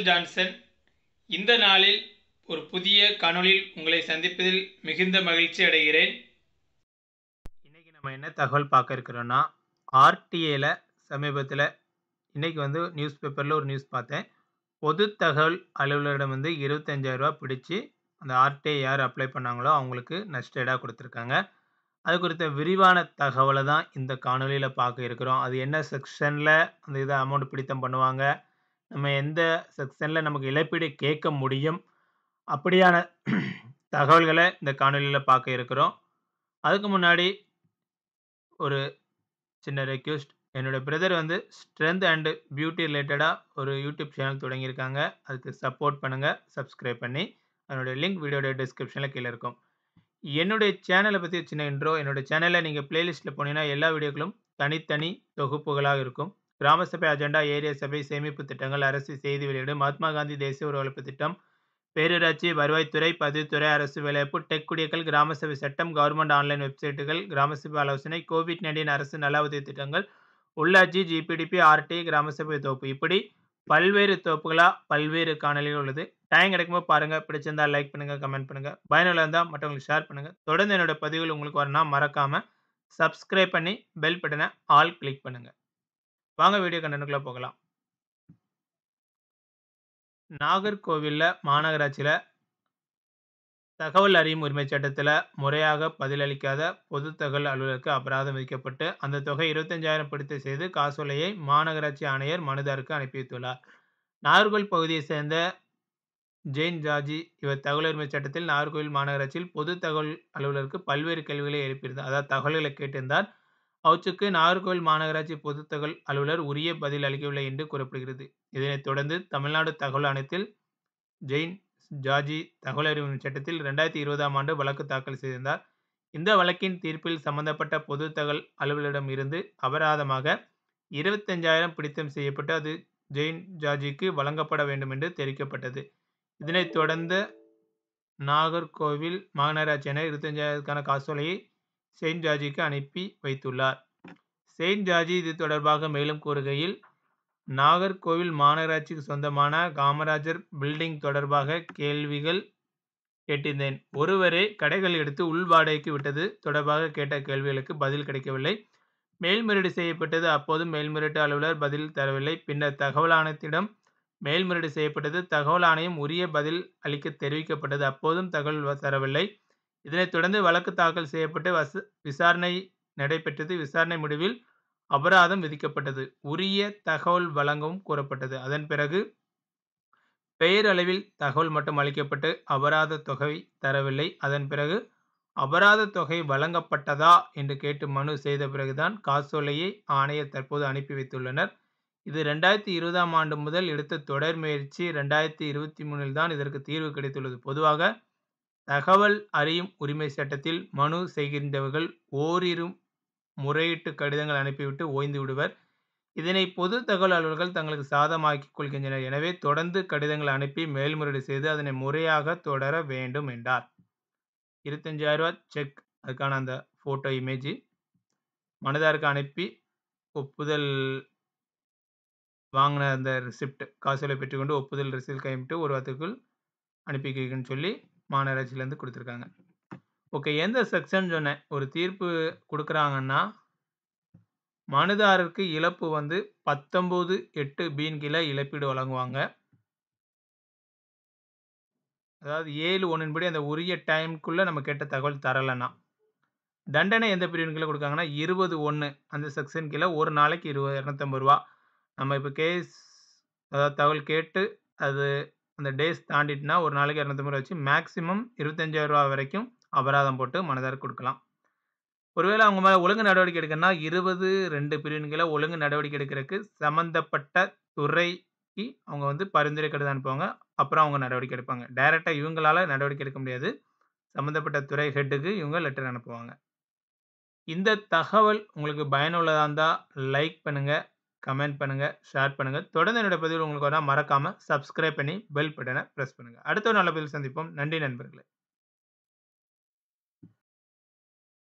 Michael Johnson இந்த நாளில் ஒரு புதிய காணொளியில் உங்களை சந்திப்பதில் மிகுந்த மகிழ்ச்சி அடைகிறேன் இன்னைக்கு நம்ம என்ன தகவல் பார்க்க இருக்கிறோன்னா ஆர்டிஏல சமீபத்தில் இன்னைக்கு வந்து நியூஸ் பேப்பரில் ஒரு நியூஸ் பார்த்தேன் பொது தகவல் அலுவலரிடம் வந்து இருபத்தஞ்சாயிரரூபா பிடிச்சி அந்த ஆர்டிஐ யார் அப்ளை பண்ணாங்களோ அவங்களுக்கு நஷ்டேடாக கொடுத்துருக்காங்க அது குறித்த விரிவான தகவலை தான் இந்த காணொலியில் பார்க்க இருக்கிறோம் அது என்ன செக்ஷனில் அந்த இதை அமௌண்ட் பிடித்தம் பண்ணுவாங்க நம்ம எந்த செக்ஷனில் நமக்கு இழப்பீடு கேட்க முடியும் அப்படியான தகவல்களை இந்த காணொலியில் பார்க்க இருக்கிறோம் அதுக்கு முன்னாடி ஒரு சின்ன ரெக்வெஸ்ட் என்னோட பிரதர் வந்து ஸ்ட்ரென்த் அண்டு பியூட்டி ரிலேட்டடாக ஒரு யூடியூப் சேனல் தொடங்கியிருக்காங்க அதுக்கு சப்போர்ட் பண்ணுங்கள் சப்ஸ்கிரைப் பண்ணி அதனுடைய லிங்க் வீடியோட டிஸ்கிரிப்ஷனில் கீழே இருக்கும் என்னுடைய சேனலை பற்றி சின்ன இன்ட்ரோ என்னோடய சேனலில் நீங்கள் பிளேலிஸ்ட்டில் போனீங்கன்னா எல்லா வீடியோக்களும் தனித்தனி தொகுப்புகளாக இருக்கும் கிராம சபை அஜெண்டா ஏரியா சபை சேமிப்பு திட்டங்கள் அரசு செய்தி வெளியீடு மகாத்மா காந்தி தேசிய உறவழைப்பு திட்டம் பேரூராட்சி வருவாய்த்துறை பதிவுத்துறை அரசு வேலைவாய்ப்பு டெக் குடியக்கல் கிராம சபை சட்டம் கவர்மெண்ட் ஆன்லைன் வெப்சைட்டுகள் கிராம சபை ஆலோசனை கோவிட் நைன்டீன் அரசு நல உதவி திட்டங்கள் உள்ளாட்சி ஜிபிடிபி ஆர்டி கிராம சபை தொகுப்பு இப்படி பல்வேறு தொகுப்புகளாக பல்வேறு காணொலிகள் உள்ளது டைம் கிடைக்கும்போது பாருங்கள் பிடிச்சிருந்தா லைக் பண்ணுங்கள் கமெண்ட் பண்ணுங்கள் பயனுள்ள இருந்தால் மற்றவங்களுக்கு ஷேர் பண்ணுங்கள் தொடர்ந்து என்னோட பதிவுகள் உங்களுக்கு வரணும் மறக்காமல் சப்ஸ்கிரைப் பண்ணி பெல் பட்டனை ஆல் கிளிக் பண்ணுங்கள் வாங்க வீடியோ கண்டனுக்குள்ளே போகலாம் நாகர்கோவிலில் மாநகராட்சியில் தகவல் அறியும் உரிமை சட்டத்தில் முறையாக பதிலளிக்காத பொது தகவல் அலுவலருக்கு அபராதம் விதிக்கப்பட்டு அந்த தொகை இருபத்தஞ்சாயிரம் பிடித்து செய்து காசோலையை மாநகராட்சி ஆணையர் மனுதாருக்கு அனுப்பி வைத்துள்ளார் நாகர்கோவில் பகுதியை சேர்ந்த ஜெயின் ஜார்ஜி இவர் தகவல் உரிமை சட்டத்தில் நாகர்கோவில் மாநகராட்சியில் பொது தகவல் அலுவலருக்கு பல்வேறு கேள்விகளை எழுப்பியிருந்தார் அதாவது தகவல்களை கேட்டிருந்தார் அவற்றுக்கு நாகர்கோவில் மாநகராட்சி பொது தகவல் அலுவலர் உரிய பதில் அளிக்கவில்லை என்று கூறப்படுகிறது இதனைத் தொடர்ந்து தமிழ்நாடு தகவல் ஆணையத்தில் ஜெயின் ஜார்ஜி தகவல் அறிவு சட்டத்தில் ரெண்டாயிரத்தி இருபதாம் ஆண்டு வழக்கு தாக்கல் செய்திருந்தார் இந்த வழக்கின் தீர்ப்பில் சம்பந்தப்பட்ட பொது தகவல் அலுவலரிடம் இருந்து அபராதமாக இருபத்தஞ்சாயிரம் பிடித்தம் செய்யப்பட்டு அது ஜெயின் ஜார்ஜிக்கு வழங்கப்பட வேண்டும் என்று தெரிவிக்கப்பட்டது இதனைத் தொடர்ந்து நாகர்கோவில் மாநகராட்சியினர் இருபத்தஞ்சாயிரத்துக்கான காசோலையை செயின்ட் ஜார்ஜிக்கு அனுப்பி வைத்துள்ளார் செயின்ட் ஜார்ஜி இது தொடர்பாக மேலும் கூறுகையில் நாகர்கோவில் மாநகராட்சிக்கு சொந்தமான காமராஜர் பில்டிங் தொடர்பாக கேள்விகள் கேட்டிருந்தேன் ஒருவரே கடைகள் எடுத்து உள் வாடகைக்கு விட்டது தொடர்பாக கேட்ட கேள்விகளுக்கு பதில் கிடைக்கவில்லை மேல்முறையீடு செய்யப்பட்டது அப்போதும் மேல்முறையீட்டு அலுவலர் பதில் தரவில்லை பின்னர் தகவல் ஆணையத்திடம் மேல்முறையீடு செய்யப்பட்டது தகவல் ஆணையம் உரிய பதில் அளிக்க தெரிவிக்கப்பட்டது அப்போதும் தகவல் தரவில்லை இதனைத் தொடர்ந்து வழக்கு தாக்கல் செய்யப்பட்டு வச விசாரணை நடைபெற்றது விசாரணை முடிவில் அபராதம் விதிக்கப்பட்டது உரிய தகவல் வழங்கவும் கூறப்பட்டது அதன் பிறகு பெயரளவில் தகவல் மட்டும் அளிக்கப்பட்டு அபராத தொகை தரவில்லை அதன் பிறகு அபராத தொகை வழங்கப்பட்டதா என்று கேட்டு மனு செய்த பிறகுதான் காசோலையை ஆணையர் தற்போது அனுப்பி வைத்துள்ளனர் இது ரெண்டாயிரத்தி இருபதாம் ஆண்டு முதல் எடுத்த தொடர் முயற்சி ரெண்டாயிரத்தி இருபத்தி மூணில் தான் இதற்கு தீர்வு கிடைத்துள்ளது பொதுவாக தகவல் அறியும் உரிமை சட்டத்தில் மனு செய்கின்றவர்கள் ஓரிரு முறையீட்டு கடிதங்கள் அனுப்பிவிட்டு ஓய்ந்து விடுவர் இதனை பொது தகவல் அலுவலர்கள் தங்களுக்கு சாதமாக்கிக் கொள்கின்றனர் எனவே தொடர்ந்து கடிதங்கள் அனுப்பி மேல்முறையீடு செய்து அதனை முறையாக தொடர வேண்டும் என்றார் இருபத்தஞ்சாயிரம் ரூபா செக் அதுக்கான அந்த ஃபோட்டோ இமேஜ் மனதாருக்கு அனுப்பி ஒப்புதல் வாங்கின அந்த ரிசிப்ட் காசோலை பெற்றுக்கொண்டு ஒப்புதல் ரிசிப்ட் கைவிட்டு ஒரு வாரத்துக்குள் அனுப்பிக்கிறேன்னு சொல்லி மாநகராட்சியிலேருந்து கொடுத்துருக்காங்க ஓகே எந்த செக்ஷன் சொன்னேன் ஒரு தீர்ப்பு கொடுக்குறாங்கன்னா மனுதாரருக்கு இழப்பு வந்து பத்தொம்போது எட்டு பீன் கீழே இழப்பீடு வழங்குவாங்க அதாவது ஏழு ஒன்றின்படி அந்த உரிய டைமுக்குள்ளே நம்ம கேட்ட தகவல் தரலைன்னா தண்டனை எந்த பிரிவின் கீழே கொடுக்காங்கன்னா இருபது ஒன்று அந்த செக்ஷன் கீழே ஒரு நாளைக்கு இருபது இரநூத்தம்பது ரூபா நம்ம இப்போ கேஸ் அதாவது தகவல் கேட்டு அது அந்த டேஸ் தாண்டிட்டுனா ஒரு நாளைக்கு இரநூத்தம்பது ரூபா வச்சு மேக்ஸிமம் இருபத்தஞ்சாயிரம் ரூபா வரைக்கும் அபராதம் போட்டு மனதார் கொடுக்கலாம் ஒருவேளை அவங்க மேலே ஒழுங்கு நடவடிக்கை எடுக்கணும்னா இருபது ரெண்டு பிரிவின்களை ஒழுங்கு நடவடிக்கை எடுக்கிறதுக்கு சம்மந்தப்பட்ட துறைக்கு அவங்க வந்து பரிந்துரை கடிதம் அனுப்புவாங்க அப்புறம் அவங்க நடவடிக்கை எடுப்பாங்க டைரெக்டாக இவங்களால நடவடிக்கை எடுக்க முடியாது சம்மந்தப்பட்ட துறை ஹெட்டுக்கு இவங்க லெட்டர் அனுப்புவாங்க இந்த தகவல் உங்களுக்கு பயனுள்ளதாக இருந்தால் லைக் பண்ணுங்கள் கமெண்ட் பண்ணுங்கள் ஷேர் பண்ணுங்கள் தொடர்ந்து என்னோட பதிவில் உங்களுக்கு வரா மறக்காமல் சப்ஸ்கிரைப் பண்ணி பெல் பட்டனை ப்ரெஸ் பண்ணுங்கள் அடுத்த ஒரு நல்ல பதில் சந்திப்போம் நன்றி நண்பர்களே